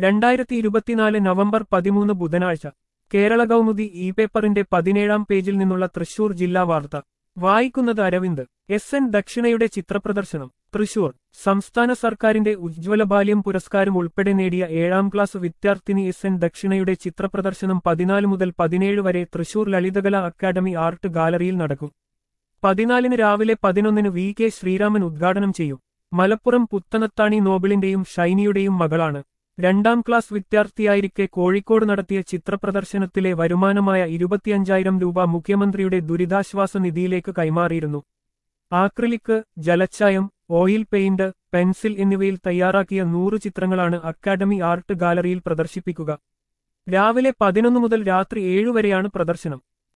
രണ്ടായിരത്തി ഇരുപത്തിനാല് നവംബർ പതിമൂന്ന് ബുധനാഴ്ച കേരള കൗമുദി ഇ പേപ്പറിന്റെ പതിനേഴാം പേജിൽ നിന്നുള്ള തൃശൂർ ജില്ലാ വാർത്ത വായിക്കുന്നത് അരവിന്ദ് എസ് എൻ ദക്ഷിണയുടെ ചിത്രപ്രദർശനം തൃശൂർ സംസ്ഥാന സർക്കാരിന്റെ ഉജ്ജ്വല ബാല്യം പുരസ്കാരം ഉൾപ്പെടെ നേടിയ ഏഴാം ക്ലാസ് വിദ്യാർത്ഥിനി എസ് എൻ ദക്ഷിണയുടെ ചിത്രപ്രദർശനം പതിനാല് മുതൽ പതിനേഴ് വരെ തൃശൂർ ലളിതകല അക്കാദമി ആർട്ട് ഗാലറിയിൽ നടക്കും പതിനാലിന് രാവിലെ പതിനൊന്നിന് വി കെ ശ്രീരാമൻ ഉദ്ഘാടനം ചെയ്യും മലപ്പുറം പുത്തനത്താണി നോബിളിന്റെയും ഷൈനിയുടെയും മകളാണ് രണ്ടാം ക്ലാസ് വിദ്യാർത്ഥിയായിരിക്കെ കോഴിക്കോട് നടത്തിയ ചിത്രപ്രദർശനത്തിലെ വരുമാനമായ ഇരുപത്തിയഞ്ചായിരം രൂപ മുഖ്യമന്ത്രിയുടെ ദുരിതാശ്വാസ നിധിയിലേക്ക് കൈമാറിയിരുന്നു ആക്രിലിക് ജലച്ചായം ഓയിൽ പെയിന്റ് പെൻസിൽ എന്നിവയിൽ തയ്യാറാക്കിയ നൂറ് ചിത്രങ്ങളാണ് അക്കാദമി ആർട്ട് ഗാലറിയിൽ പ്രദർശിപ്പിക്കുക രാവിലെ പതിനൊന്ന് മുതൽ രാത്രി ഏഴ് വരെയാണ് പ്രദർശനം